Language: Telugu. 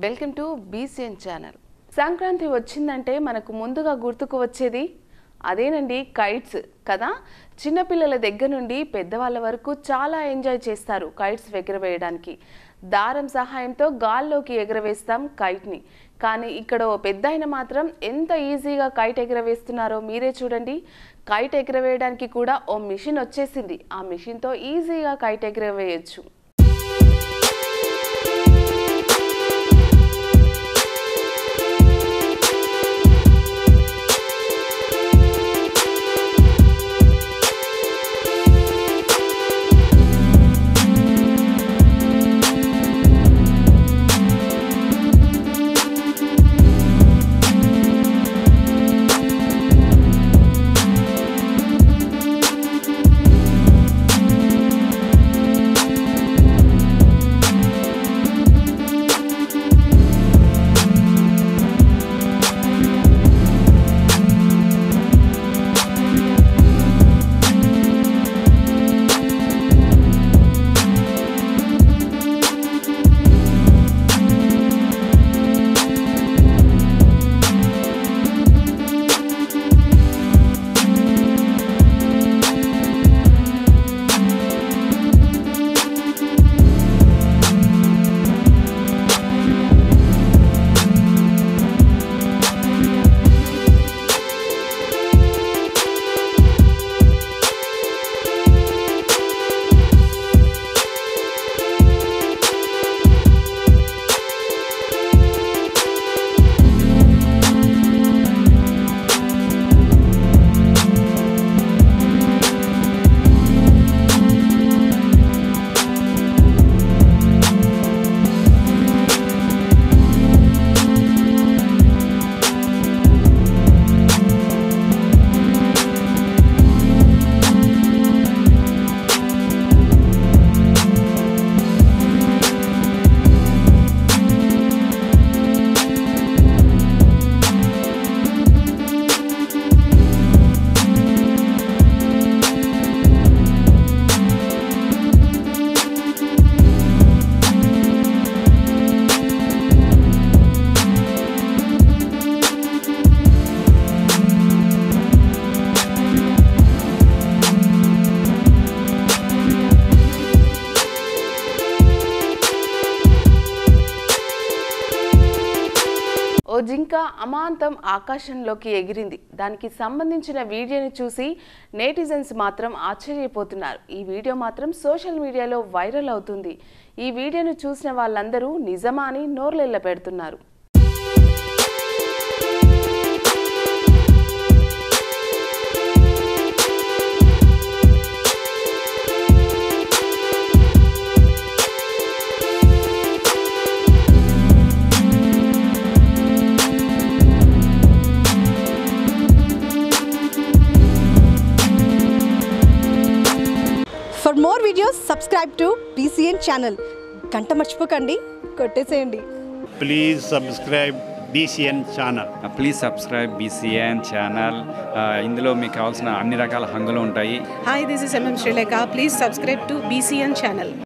Welcome to BCN channel Sankranti వచ్చిందంటే మనకు ముందుగా గుర్తుకు వచ్చేది అదేనండి కైట్స్ కదా చిన్నపిల్లల దగ్గర నుండి పెద్దవాళ్ళ వరకు చాలా ఎంజాయ్ చేస్తారు కైట్స్ ఎగరవేయడానికి దారం సహాయంతో గాల్లోకి ఎగరవేస్తాం కైట్ని కానీ ఇక్కడ ఓ పెద్ద మాత్రం ఎంత ఈజీగా కైట్ ఎగరవేస్తున్నారో మీరే చూడండి కైట్ ఎగరవేయడానికి కూడా ఓ మిషన్ వచ్చేసింది ఆ మిషన్తో ఈజీగా కైట్ ఎగరవేయచ్చు ఓ జింక అమాంతం ఆకాశంలోకి ఎగిరింది దానికి సంబంధించిన వీడియోని చూసి నేటిజన్స్ మాత్రం ఆశ్చర్యపోతున్నారు ఈ వీడియో మాత్రం సోషల్ మీడియాలో వైరల్ అవుతుంది ఈ వీడియోను చూసిన వాళ్ళందరూ నిజమా అని నోర్లెళ్ళ పెడుతున్నారు For more videos, subscribe to BCN channel గంట మర్చిపోకండి కొట్టేసేయండి please subscribe BCN channel please subscribe BCN channel ఇందులో మీకు కావాల్సిన అన్ని రకాల హంగులు ఉంటాయి Hi, this is MM Sri Lanka. Please subscribe to BCN channel.